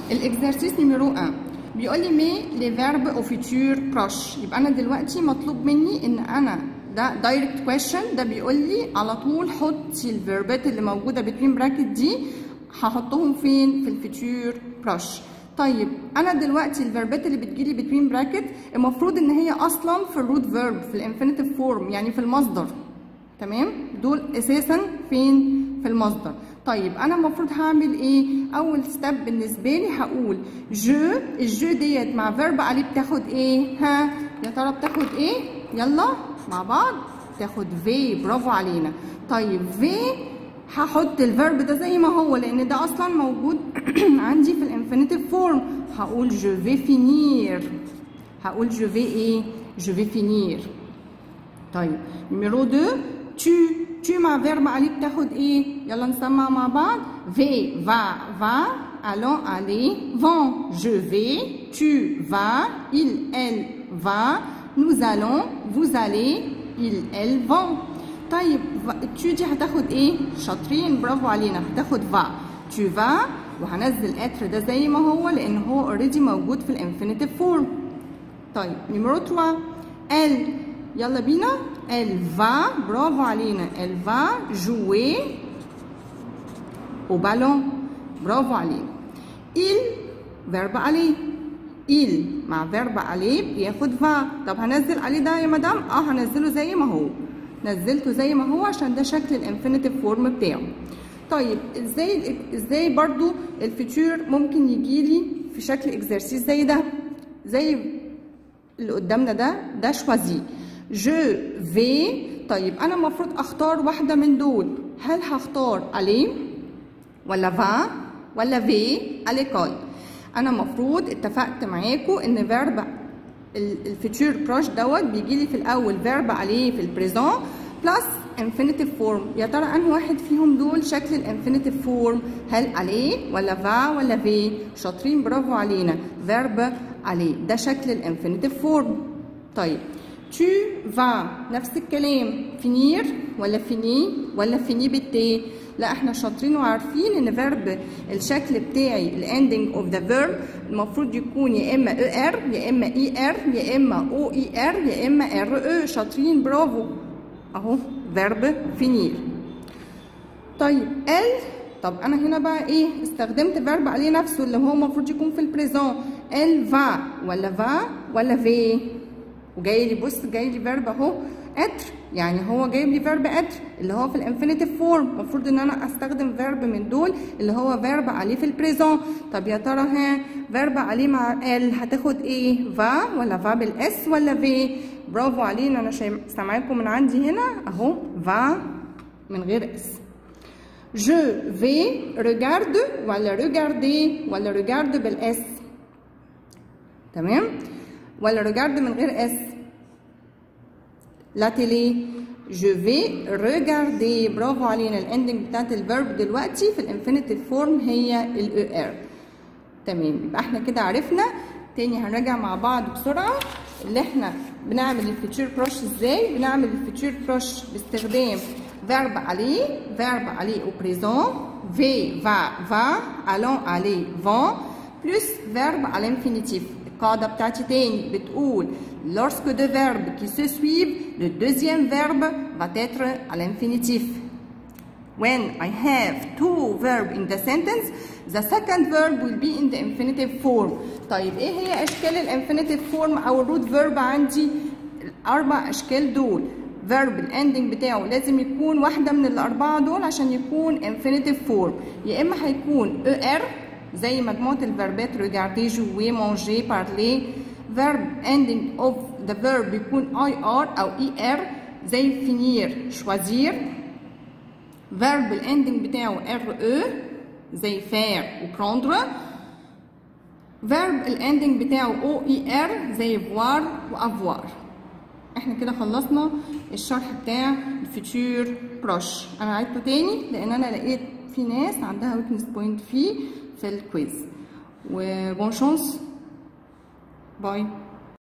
الاكزرسيس نيميرو 1 بيقول لي مي لي فيرب او فيتور بروش يبقى انا دلوقتي مطلوب مني ان انا ده دايركت كويشن ده بيقول لي على طول حطي الفيربات اللي موجوده بين براكت دي هحطهم فين في الفيتور بروش طيب انا دلوقتي الفيربات اللي بتجيلي بين براكت المفروض ان هي اصلا في الروت فيرب في الانفينيتيف فورم يعني في المصدر تمام دول اساسا فين في المصدر طيب انا المفروض هعمل ايه اول ستيب بالنسبه لي هقول جو الجو ديت مع فيرب عليه بتاخد ايه ها يا ترى بتاخد ايه يلا مع بعض تاخد في برافو علينا طيب في هحط الفيرب ده زي ما هو لان ده اصلا موجود عندي في الانفينيتيف فورم هقول جو في فينير هقول جو في ايه جو في فينير طيب نيميرو 2 tu tu مع فيرب عليه بتاخد ايه يلا نسمع مع بعض في va va allons aller vont je vais tu vas il elle va nous allons vous allez il elle vont طيب tu دي هتاخد ايه شاطرين برافو علينا هتاخد va tu vas وهنزل اتر ده زي ما هو لان هو اوريدي موجود في الانفينيتيف فورم طيب نيميرو 3 elle يلا بينا elle va برافو علينا elle va jouer au ballon برافو علينا il فيرب عليه il مع فيرب عليه بياخد va طب هنزل عليه ده يا مدام اه هنزله زي ما هو نزلته زي ما هو عشان ده شكل الانفينيتيف فورم بتاعه طيب ازاي ازاي برضو الفيتور ممكن يجيلي في شكل اكزرسيس زي ده زي اللي قدامنا ده ده شوازي جو في طيب انا المفروض اختار واحده من دول هل هختار الي ولا فا ولا في اليكول انا المفروض اتفقت معاكم ان فيرب الفيتور بروش دوت بيجي لي في الاول فيرب عليه في البريزون بلس انفينيتيف فورم يا ترى انهي واحد فيهم دول شكل الانفينيتيف فورم هل عليه ولا فا ولا في شاطرين برافو علينا فيرب عليه ده شكل الانفينيتيف فورم طيب tu vas نفس الكلام فينير ولا فيني ولا فيني بالتي لا احنا شاطرين وعارفين ان فيرب الشكل بتاعي الاندنج اوف ذا فيرب المفروض يكون يا اما او ار يا اما اي ار يا اما او اي ار يا اما ار او شاطرين برافو اهو فيرب فينير طيب ال طب انا هنا بقى ايه استخدمت فيرب عليه نفسه اللي هو المفروض يكون في البريزون ال فا ولا فا ولا في وجاي لي بص جاي لي فيرب اهو اتر يعني هو جايب لي فيرب اتر اللي هو في الانفينيتيف فورم المفروض ان انا استخدم فيرب من دول اللي هو فيرب عليه في البريزون طب يا ترى ها فيرب عليه مع ال هتاخد ايه فا ولا فا بالاس ولا في برافو علينا انا سامعاكم من عندي هنا اهو فا من غير اس جو في ريجارد ولا ريجاردي ولا ريجارد بالاس تمام ولا ريجارد من غير اس لا تيلي جو في ريجاردي برافو علينا الاندنج بتاعت الفيرب دلوقتي في الانفينيتيف فورم هي الاو ار تمام يبقى احنا كده عرفنا تاني هنراجع مع بعض بسرعه اللي احنا بنعمل الفيتشر بروش ازاي بنعمل الفيتشر بروش باستخدام فيرب عليه فيرب عليه او بريزون في فا فا الون عليه فون بلس فيرب على انفينيتيف القاعدة بتاعتي تاني بتقول lorsque deux verbes qui se suivent le deuxième verbe va être à l'infinitif when I have two verbs in the sentence the second verb will be in the infinitive form طيب ايه هي اشكال الانفينيتيف فورم او الروت فيرب عندي الاربع اشكال دول فيرب الاندنج بتاعه لازم يكون واحده من الاربعه دول عشان يكون انفينيتيف فورم يا اما هيكون او ار زي مجموعة الفيربات regarder, jouer, manger, parler verb ending of the verb بيكون IR أو ER زي finir choisir verb الاندنج بتاعه RE زي faire و prendre verb الاندنج بتاعه OER زي voir و avoir احنا كده خلصنا الشرح بتاع الفيتشر بروش انا عيدته تاني لان انا لقيت في ناس عندها ويكنس بوينت فيه في الكويز وبون شانس باي